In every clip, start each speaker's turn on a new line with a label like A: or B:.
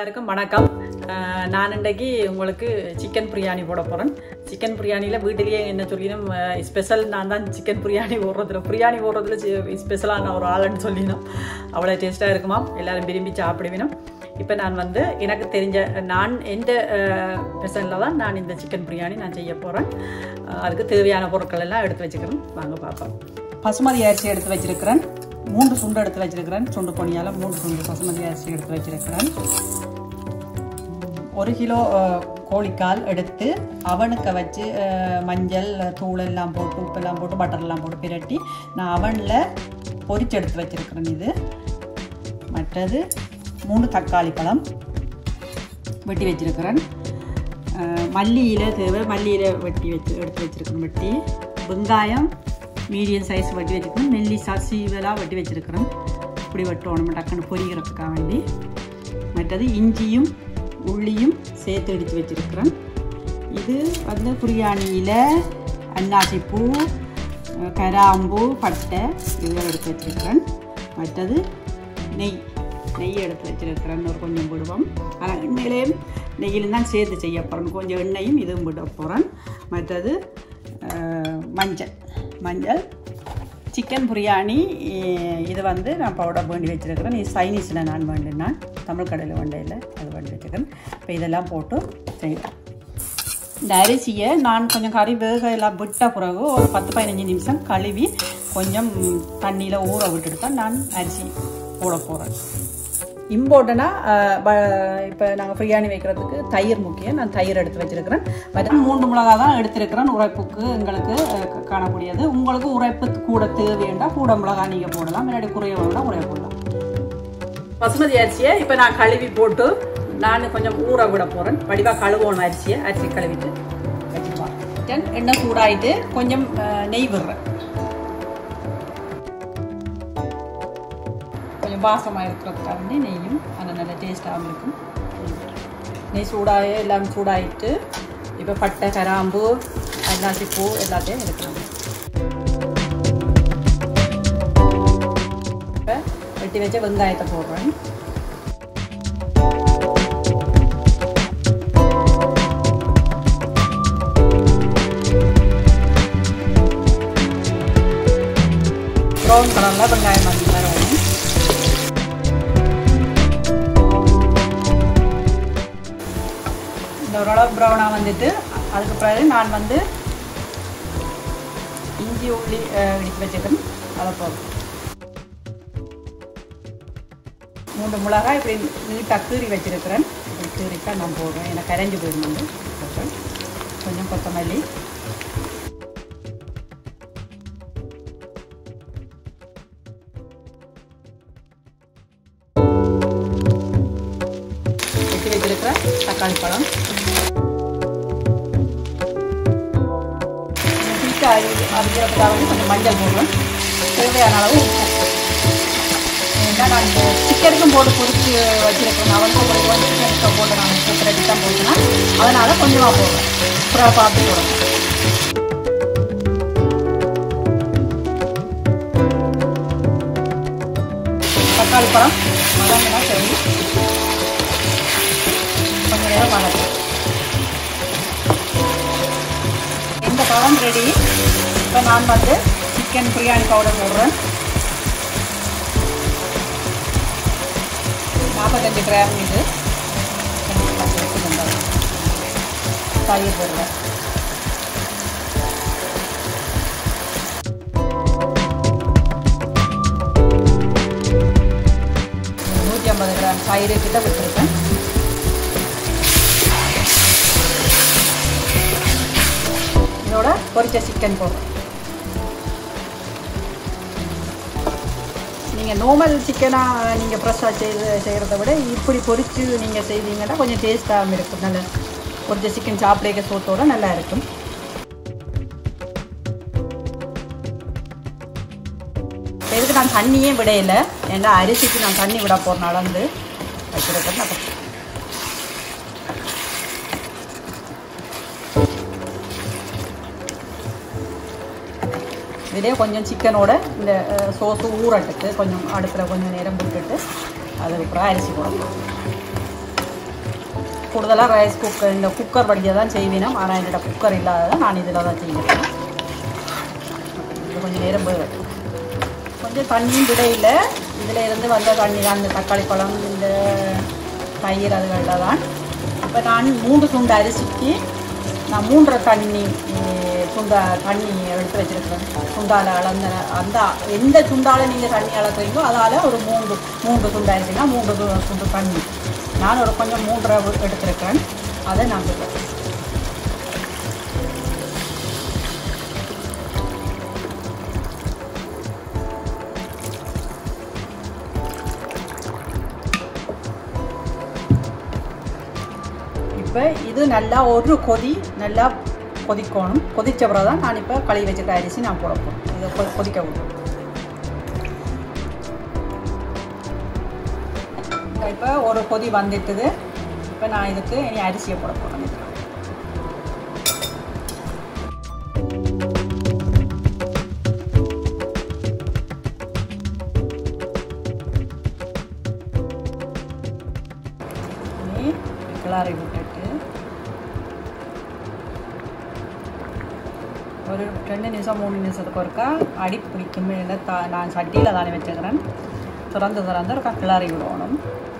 A: எல்லாருக்கும் வணக்கம் அஹ் நான் இன்றைக்கு உங்களுக்கு சிக்கன் பிரியாணி போட போகிறேன் சிக்கன் பிரியாணியில் வீட்டிலேயே என்ன சொல்லினோம் ஸ்பெஷல் நான் தான் சிக்கன் பிரியாணி போடுறதுல பிரியாணி போடுறதுல ஸ்பெஷலான ஒரு ஆளுன்னு சொல்லினோம் அவ்வளோ டேஸ்ட்டாக இருக்குமா எல்லாரும் விரும்பி சாப்பிடுவினோம் இப்போ நான் வந்து எனக்கு தெரிஞ்ச நான் எந்த பெசனில் தான் நான் இந்த சிக்கன் பிரியாணி நான் செய்ய போகிறேன் அதுக்கு தேவையான பொருட்கள் எல்லாம் எடுத்து வச்சுக்கிறேன் வாங்க பார்ப்போம் பசுமதி அரிசி எடுத்து வச்சிருக்கிறேன் மூன்று சுண்டு எடுத்து வச்சிருக்கிறேன் சுண்டு பொனியால் மூன்று சுண்டு பசுமதி அரிசி எடுத்து வச்சிருக்கிறேன் ஒரு கிலோ அஹ், கோழிக்கால் எடுத்து அவனுக்கு வச்சு அஹ், மஞ்சள் தூள் எல்லாம் போட்டு உப்பெல்லாம் போட்டு பட்டர்லாம் போட்டு பிரட்டி நான் அவனில் பொரிச்சு எடுத்து வச்சிருக்கிறேன் இது மற்றது மூணு தக்காளி பழம் வெட்டி வச்சிருக்கிறேன் அஹ், மல்லியில தேவை மல்லியில வெட்டி வச்சு எடுத்து வச்சிருக்கிறேன் வெட்டி வெங்காயம் மீடியம் சைஸ் வெட்டி வச்சுருக்கேன் நெல்லி சீவலாக வெட்டி வச்சிருக்கிறேன் இப்படி வெட்டணும் டக்குன்னு பொரிக்கிறதுக்காக வேண்டி மற்றது இஞ்சியும் உள்ளியும் சேர்த்து இடித்து வச்சிருக்கிறேன் இது வந்து பிரியாணியில் அன்னாசிப்பூ அஹ், கராம்பு பட்டை இதெல்லாம் எடுத்து வச்சிருக்கிறேன் மற்றது நெய் நெய் எடுத்து வச்சிருக்கிறேன் ஒரு கொஞ்சம் விடுவோம் ஆனால் எண்ணெயிலையும் நெய்யிலும் தான் சேர்த்து செய்ய போகிறேன் கொஞ்சம் எண்ணெயும் இதுவும் விட போகிறேன் மற்றது அஹ், மஞ்சள் மஞ்சள் சிக்கன் பிரியாணி இ- இது வந்து நான் பவுடர் வேண்டி வச்சுருக்கிறேன் இது சைனீஸில் நான் வேண்டினா தமிழ் கடையில் வேண்டையில் அது வேண்டி வச்சுருக்கேன் இப்போ இதெல்லாம் போட்டு செய்யலாம் இந்த அரிசியை நான் கொஞ்சம் கறி வேக எல்லாம் விட்ட பிறகு ஒரு பத்து பதினஞ்சு நிமிஷம் கழுவி கொஞ்சம் தண்ணியில் ஊற விட்டுட்டு தான் நான் அரிசி போட போகிறேன் இம்பார்ட்டனாக இப்போ நாங்கள் பிரியாணி வைக்கிறதுக்கு தயிர் முக்கியம் நான் தயிர் எடுத்து வச்சிருக்கிறேன் மற்ற மூன்று மிளகா தான் எடுத்திருக்கிறேன் உரைப்புக்கு எங்களுக்கு அஹ், க- காணக்கூடியது உங்களுக்கு உரைப்பு கூட தேவைண்டா கூட மிளகா நீங்கள் போடலாம் முன்னாடி குறைய வேண்டாம் குறைய போடலாம் பசுமதி அரிசியை இப்போ நான் கழுவி போட்டு நான் கொஞ்சம் ஊற விட போகிறேன் வடிவாக கழுவோணும் அரிசியை அரிசி கழுவிட்டு வச்சுருவாங்க எண்ணெய் சூடாயிட்டு கொஞ்சம் அஹ், நெய் விடுறேன் கொஞ்சம் வாசமாக இருக்கிறதுக்காக வேண்டி நெய்யும் அது நல்ல டேஸ்ட்டாகவும் இருக்கும் நெய் சூடாக எல்லாம் சூடாயிட்டு இப்போ பட்டை கராம்பு அன்னாசி பூ எல்லாத்தையும் எடுக்கலாம் இப்போ வெட்டி வச்ச வெங்காயத்தை போடுறேன் ப்ரௌன் கலரில் வெங்காயம் வந்து வரணும் இந்த ஓரளவு ப்ரௌனாக வந்துட்டு அதுக்கு பிறகு நான் வந்து இஞ்சி உள்ளி அஹ், இடித்து வச்சுக்கிறேன் அதை போதும் மூன்று மிளகாய் இப்படி நீட்டாக கீறி வச்சிருக்கிறேன் இப்படி கீறித்தான் நான் போடுறேன் எனக்கு கரைஞ்சி போயிடும் வந்து போடுறேன். கொஞ்சம் கொத்தமல்லி வெட்டி வச்சிருக்கிற தக்காளி பழம் ஹீட்டாக அரி அரிக்கிறதுக்காக வந்து கொஞ்சம் மஞ்சள் போடுவேன் தேவையான அளவு உப்பு ஏன்னா நான் இந்த சிக்கனுக்கும் போட்டு பொரிச்சு வச்சிருக்கேன் அவனுக்கும் ஒரு ஒன் சிக்கனுக்கு போட்டு நான் சூப்பர் ரெடி தான் போட்டுனா அதனால் கொஞ்சமாக போடுறேன் அப்புறம் பார்த்து போடுறேன் தக்காளி பழம் வதங்கினா சரி கொஞ்சம் நேரம் வதக்கும் இந்த பழம் ரெடி இப்போ நான் வந்து சிக்கன் பிரியாணி பவுடர் போடுறேன் நாற்பத்தஞ்சு கிராம் இது தயிர் போடுறேன் நூற்றி ஐம்பது கிராம் தயிர் கிட்ட விட்டுருக்கேன் இதோட பொரிச்ச சிக்கன் போடுறேன் நீங்கள் நார்மல் சிக்கனாக நீங்கள் ஃப்ரெஷ்ஷாக செய்து செய்கிறத விட இப்படி பொரித்து நீங்கள் செய்வீங்கன்னா கொஞ்சம் டேஸ்ட்டாகவும் இருக்கும் நல்ல பொரிச்ச சிக்கன் சாப்பிடுக்க சோத்தோட நல்லா இருக்கும் இதுக்கு நான் தண்ணியே விடையில ஏன்னா அரிசிக்கு நான் தண்ணி விட போகிறனால வந்து வச்சுருக்கேன் அப்போ இதிலே கொஞ்சம் சிக்கனோட இந்த சோஸு ஊறட்டுக்கு கொஞ்சம் அடுப்பில் கொஞ்சம் நேரம் விட்டுட்டு அதுக்கப்புறம் அரிசி போடணும் கூடுதலாக ரைஸ் குக்கர் இந்த குக்கர் வழியாக தான் செய்வேன் ஆனால் என்னோட குக்கர் இல்லாததான் நான் இதில் தான் செய்வேன் இது கொஞ்சம் நேரம் போய் கொஞ்சம் தண்ணியும் விடையில் இதில் இருந்து வந்த தண்ணி தான் இந்த தக்காளி பழம் இந்த தயிர் அதுகளில் தான் இப்போ நான் மூன்று துண்டு அரிசிக்கு நான் மூன்றரை தண்ணி அஹ், சுண்டா தண்ணி எடுத்து வச்சிருக்கிறேன் சுண்டால அளந்த அந்த எந்த சுண்டால நீங்கள் தண்ணி அளக்குறீங்களோ அதால் ஒரு மூன்று மூன்று துண்டு அரிசினா மூன்று து- துண்டு தண்ணி நான் ஒரு கொஞ்சம் மூன்றரை எடுத்திருக்கிறேன் அதை நான் சொல்கிறேன் இப்போ இது நல்லா ஒரு கொதி நல்லா கொதிக்கணும் கொதிச்ச பிறகு தான் நான் இப்போ கழுவி வச்சுருக்க அரிசி நான் போட போகிறேன் இதை கொ- கொதிக்க விடணும் இப்போ ஒரு கொதி வந்துட்டுது இப்போ நான் இதுக்கு இனி அரிசியை போட போகிறேன் இதுக்கு இனி கிளாரி விட்டுட்டு ஒரு ரெண்டு நிமிஷம் மூணு நிமிஷத்துக்கு ஒருக்கா அடி பிடிக்கும் இல்லை தா நான் சட்டியில் தானே வச்சுக்கிறேன் திறந்து திறந்து ஒருக்கா கிளறி விடணும்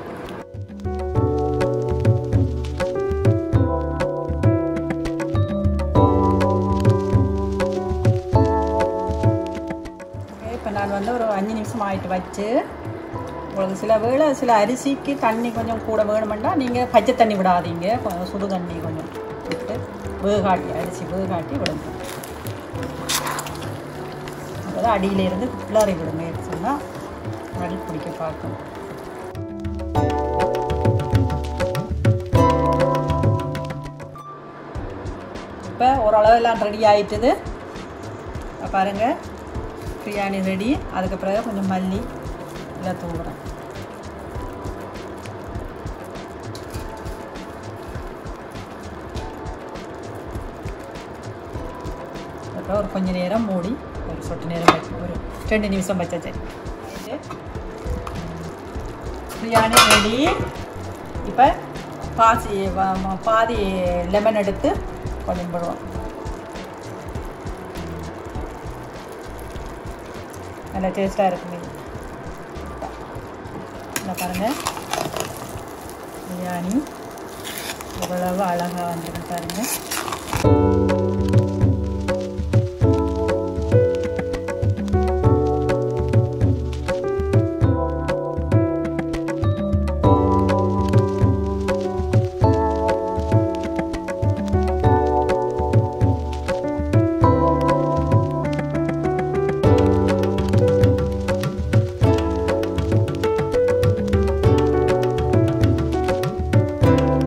A: இப்போ நான் வந்து ஒரு அஞ்சு நிமிஷம் ஆயிட்டு வச்சு உங்களுக்கு சில வேளை சில அரிசிக்கு தண்ணி கொஞ்சம் கூட வேணுமெண்டா நீங்கள் பச்சை தண்ணி விடாதீங்க கொஞ்சம் சுடு தண்ணி கொஞ்சம் விட்டு வேகாட்டி அரிசி வேகாட்டி விடுங்க அதாவது அடியில இருந்து கிளறி விடுங்க சொன்னால் அடி பிடிக்க பார்க்கணும் இப்போ ஓரளவு எல்லாம் ரெடி ஆயிட்டுது இப்ப பாருங்க பிரியாணி ரெடி அதுக்கு பிறகு கொஞ்சம் மல்லி எல்லாம் தூங்குறேன் அப்புறம் ஒரு கொஞ்ச நேரம் மூடி ஒரு சொட்டு நேரம் வச்சு ஒரு ரெண்டு நிமிஷம் வச்சா சரி இது பிரியாணி ரெடி இப்போ பாசி வ- ம- பாதி லெமன் எடுத்து கொஞ்சம் போடுவோம் நல்லா டேஸ்ட்டாக இருக்குங்க இதை பாருங்கள் பிரியாணி எவ்வளவு அழகாக வந்துருக்கு பாருங்கள்